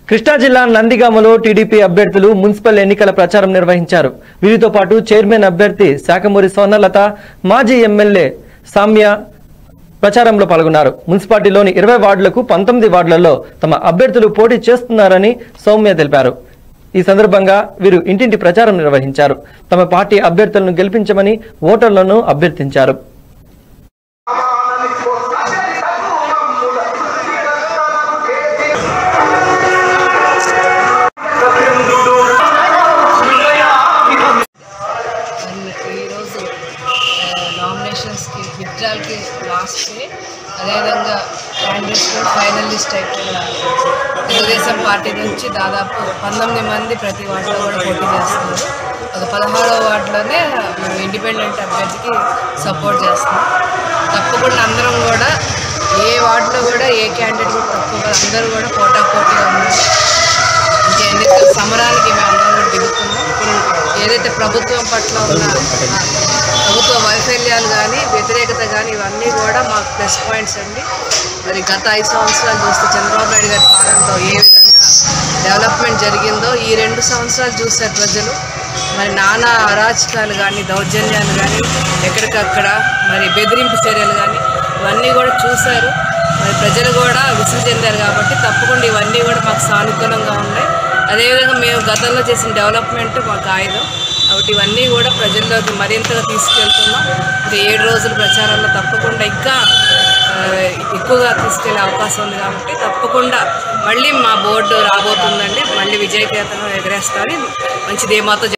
కృష్ణా జిల్లా నందిగామలో టీడీపీ అభ్యర్థులు మున్సిపల్ ఎన్నికల ప్రచారం నిర్వహించారు వీరితో పాటు చైర్మన్ అభ్యర్థి శాఖమూరి స్వర్ణలత మాజీ ఎమ్మెల్యే సామ్య ప్రచారంలో పాల్గొన్నారు మున్సిపాలిటీలోని ఇరవై వార్డులకు పంతొమ్మిది వార్డులలో తమ అభ్యర్థులు పోటీ చేస్తున్నారని సౌమ్య తెలిపారు ఈ సందర్భంగా వీరు ఇంటింటి ప్రచారం నిర్వహించారు తమ పార్టీ అభ్యర్థులను గెలిపించమని ఓటర్లను అభ్యర్థించారు అండ్ ఈరోజు నామినేషన్స్కి విత్డ్రాల్కి లాస్ట్ డే అదేవిధంగా క్యాండిడేట్స్ కూడా ఫైనల్ లిస్ట్ అయిపోయినారు తెలుగుదేశం పార్టీ నుంచి దాదాపు పంతొమ్మిది మంది ప్రతి వార్డులో కూడా పోటీ చేస్తున్నారు ఒక పదహారవ వార్డులోనే మేము ఇండిపెండెంట్ అభ్యర్థికి సపోర్ట్ చేస్తున్నాం తప్పకుండా అందరం కూడా ఏ వార్డులో కూడా ఏ క్యాండిడేట్ కూడా తక్కువ అందరూ కూడా పోటా పోటీగా ఉన్నారు ఇంకా ఎన్నికల సమరానికి మేము అందరం కూడా దిగుతున్నాం ఏదైతే ప్రభుత్వం పట్ల ఉన్న ప్రభుత్వ వైఫల్యాలు కానీ వ్యతిరేకత కానీ ఇవన్నీ కూడా మాకు ప్లస్ పాయింట్స్ అండి మరి గత ఐదు సంవత్సరాలు చూస్తే చంద్రబాబు నాయుడు గారి పాలనలో ఏ విధంగా డెవలప్మెంట్ జరిగిందో ఈ రెండు సంవత్సరాలు చూశారు ప్రజలు మరి నానా అరాచకాలు కానీ దౌర్జన్యాలు కానీ ఎక్కడికక్కడ మరి బెదిరింపు చర్యలు కానీ ఇవన్నీ కూడా చూశారు మరి ప్రజలు కూడా విసుగు చెందారు కాబట్టి తప్పకుండా ఇవన్నీ కూడా మాకు సానుకూలంగా ఉన్నాయి అదేవిధంగా మేము గతంలో చేసిన డెవలప్మెంట్ మాకు ఆయుధం కాబట్టి ఇవన్నీ కూడా ప్రజల్లోకి మరింతగా తీసుకెళ్తున్నాం ఇంకా ఏడు రోజుల ప్రచారంలో తప్పకుండా ఇంకా ఆ, ఎక్కువగా తీసుకెళ్లే అవకాశం ఉంది కాబట్టి తప్పకుండా మళ్ళీ మా బోర్డు రాబోతుందండి మళ్ళీ విజయకేతనం ఎగరేస్తామని మంచి ధీమాతో